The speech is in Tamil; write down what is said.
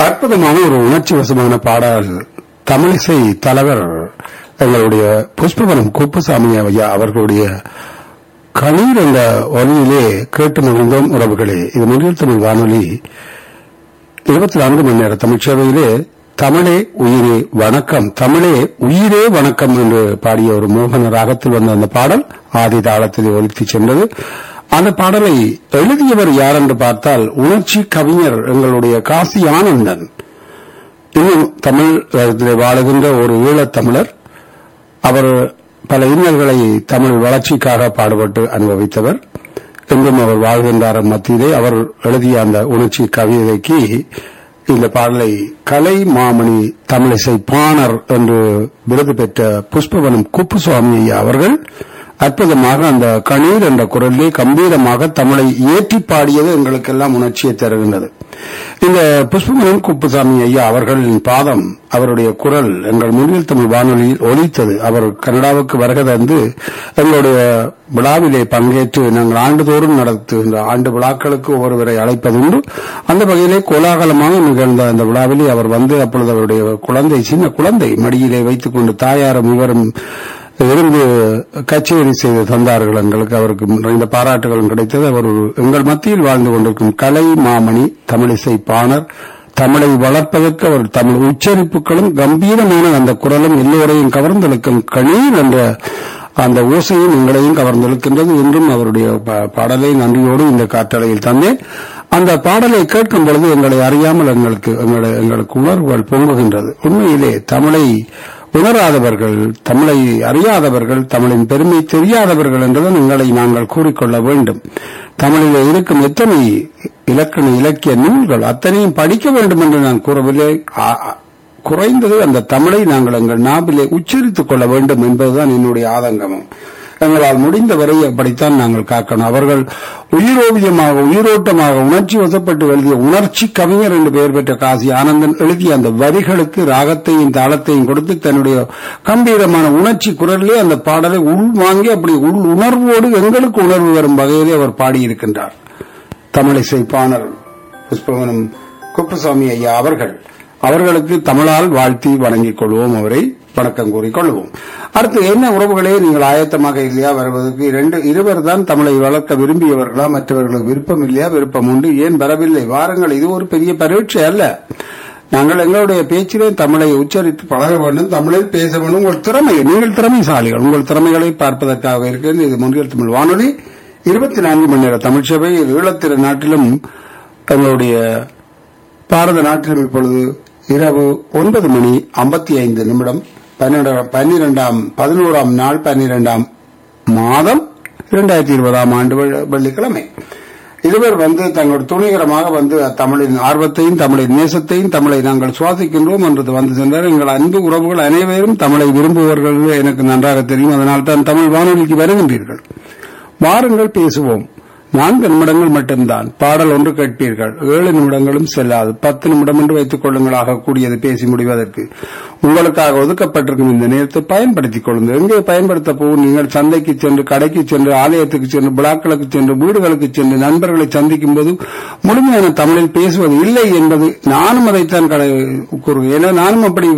அற்புதமான ஒரு உணர்ச்சி வசமான பாடல் தமிழிசை தலைவர் எங்களுடைய புஷ்பவனம் குப்புசாமி ஐயா அவர்களுடைய கணீர் என்ற ஒலியிலே கேட்டு மகிழ்ந்தோம் உறவுகளே இது மொழியில் தமிழ் வானொலி இருபத்தி நான்கு மணி நேர தமிழ் சேவையிலே தமிழே உயிரே வணக்கம் தமிழே உயிரே வணக்கம் என்று பாடிய ஒரு மோகன ராகத்தில் வந்த அந்த பாடல் ஆதி தாளத்தில் ஒலித்து சென்றது அந்த பாடலை எழுதியவர் யார் என்று பார்த்தால் உணர்ச்சி கவிஞர் எங்களுடைய காசி ஆனந்தன் இன்னும் தமிழ் வாழுகின்ற ஒரு ஈழத்தமிழர் அவர் பல இன்னல்களை தமிழ் வளர்ச்சிக்காக பாடுபட்டு அனுபவித்தவர் என்றும் அவர் வாழ்கின்றார் மத்தியிலே அவர் எழுதிய அந்த உணர்ச்சி கவிதைக்கு இந்த பாடலை கலை மாமணி தமிழிசை பாணர் என்று விருது பெற்ற புஷ்பவனம் குப்புசுவாமி ஐயா அவர்கள் அற்புதமாக அந்த கணீர் என்ற குரலிலே கம்பீரமாக தமிழை ஏற்றி பாடியது எங்களுக்கெல்லாம் உணர்ச்சியை தருகின்றது இந்த புஷ்பமணன் குப்புசாமி ஐயா அவர்களின் பாதம் அவருடைய குரல் எங்கள் முன்னில் தமிழ் வானொலியில் ஒலித்தது அவர் கனடாவுக்கு வருகை தந்து எங்களுடைய விழாவிலே பங்கேற்று நாங்கள் ஆண்டுதோறும் நடத்துகின்ற ஆண்டு விழாக்களுக்கு ஒருவரை அழைப்பதுண்டு அந்த வகையிலே கோலாகலமாக நிகழ்ந்த அந்த விழாவிலே அவர் வந்து அப்பொழுது அவருடைய குழந்தை சின்ன குழந்தை மடியிலே வைத்துக் கொண்டு தாயாரும் இவரும் இருந்து கச்சேரி செய்து தந்தார்கள் எங்களுக்கு அவருக்கு நிறைந்த பாராட்டுகளும் கிடைத்தது அவர் எங்கள் மத்தியில் வாழ்ந்து கொண்டிருக்கும் கலை மாமணி தமிழிசை பாணர் தமிழை வளர்ப்பதற்கு அவர் தமிழ் உச்சரிப்புகளும் கம்பீரமான அந்த குரலும் எல்லோரையும் கவர்ந்தெழுக்கும் கணீர் என்ற அந்த ஓசையும் எங்களையும் கவர்ந்தெழுக்கின்றது என்றும் அவருடைய பாடலை நன்றியோடு இந்த காற்றலையில் தந்தேன் அந்த பாடலை கேட்கும் பொழுது எங்களை அறியாமல் எங்களுக்கு எங்களுக்கு உணர்வுகள் பொங்குகின்றது உண்மையிலே தமிழை உணராதவர்கள் தமிழை அறியாதவர்கள் தமிழின் பெருமை தெரியாதவர்கள் என்றுதான் எங்களை நாங்கள் கூறிக்கொள்ள வேண்டும் தமிழில் இருக்கும் எத்தனை இலக்கண இலக்கிய நூல்கள் அத்தனையும் படிக்க வேண்டும் என்று நான் கூறவில்லை குறைந்தது அந்த தமிழை நாங்கள் எங்கள் நாவிலே உச்சரித்துக் கொள்ள வேண்டும் என்பதுதான் என்னுடைய ஆதங்கமும் எங்களால் முடிந்தவரை அப்படித்தான் நாங்கள் காக்கணும் அவர்கள் உயிரோவியமாக உயிரோட்டமாக உணர்ச்சி வசப்பட்டு எழுதிய உணர்ச்சி கவிஞர் என்று பெயர் பெற்ற காசி ஆனந்தன் எழுதிய அந்த வரிகளுக்கு ராகத்தையும் தாளத்தையும் கொடுத்து தன்னுடைய கம்பீரமான உணர்ச்சி குரலிலே அந்த பாடலை உள் வாங்கி அப்படி உள் உணர்வோடு எங்களுக்கு உணர்வு வரும் வகையிலே அவர் பாடியிருக்கின்றார் தமிழிசை பாணர் புஷ்பவனம் குப்புசாமி ஐயா அவர்கள் அவர்களுக்கு தமிழால் வாழ்த்தி வணங்கிக் கொள்வோம் அவரை வணக்கம் கூறிக்கொள்வோம் அடுத்து என்ன உறவுகளே நீங்கள் ஆயத்தமாக இல்லையா வருவதற்கு இரண்டு இருவர் தான் தமிழை வளர்க்க விரும்பியவர்களா மற்றவர்களுக்கு விருப்பம் இல்லையா விருப்பம் உண்டு ஏன் வரவில்லை வாருங்கள் இது ஒரு பெரிய பரீட்சை அல்ல நாங்கள் எங்களுடைய பேச்சிலே தமிழை உச்சரித்து பழக வேண்டும் தமிழில் பேச வேண்டும் உங்கள் திறமை நீங்கள் திறமைசாலிகள் உங்கள் திறமைகளை பார்ப்பதற்காக இருக்கிறது இது முன்னில் தமிழ் வானொலி இருபத்தி நான்கு மணி நேர தமிழ்ச்சபை ஈழத்திற நாட்டிலும் தங்களுடைய பாரத நாட்டிலும் இப்பொழுது இரவு ஒன்பது மணி ஐம்பத்தி ஐந்து நிமிடம் பன்னிரெண்டாம் பதினோராம் நாள் பன்னிரெண்டாம் மாதம் இரண்டாயிரத்தி இருபதாம் ஆண்டு வெள்ளிக்கிழமை இருவர் வந்து தங்கள் துணிகரமாக வந்து தமிழின் ஆர்வத்தையும் தமிழின் நேசத்தையும் தமிழை நாங்கள் சுவாசிக்கின்றோம் என்றது வந்து சென்றார் எங்கள் அன்பு உறவுகள் அனைவரும் தமிழை விரும்புபவர்கள் எனக்கு நன்றாக தெரியும் அதனால் தான் தமிழ் வானொலிக்கு வருகின்றீர்கள் வாருங்கள் பேசுவோம் நான்கு நிமிடங்கள் மட்டும்தான் பாடல் ஒன்று கேட்பீர்கள் ஏழு நிமிடங்களும் செல்லாது பத்து நிமிடம் என்று வைத்துக் கொள்ளுங்கள் ஆகக்கூடியது பேசி முடிவதற்கு உங்களுக்காக ஒதுக்கப்பட்டிருக்கும் இந்த நேரத்தை பயன்படுத்திக் கொள்ளுங்கள் எங்கே பயன்படுத்த போகும் நீங்கள் சந்தைக்கு சென்று கடைக்கு சென்று ஆலயத்துக்கு சென்று விழாக்களுக்கு சென்று வீடுகளுக்கு சென்று நண்பர்களை சந்திக்கும் போது முழுமையான தமிழில் பேசுவது இல்லை என்பது நானும் அதைத்தான் கூறுவேன் ஏன்னா நானும் அப்படி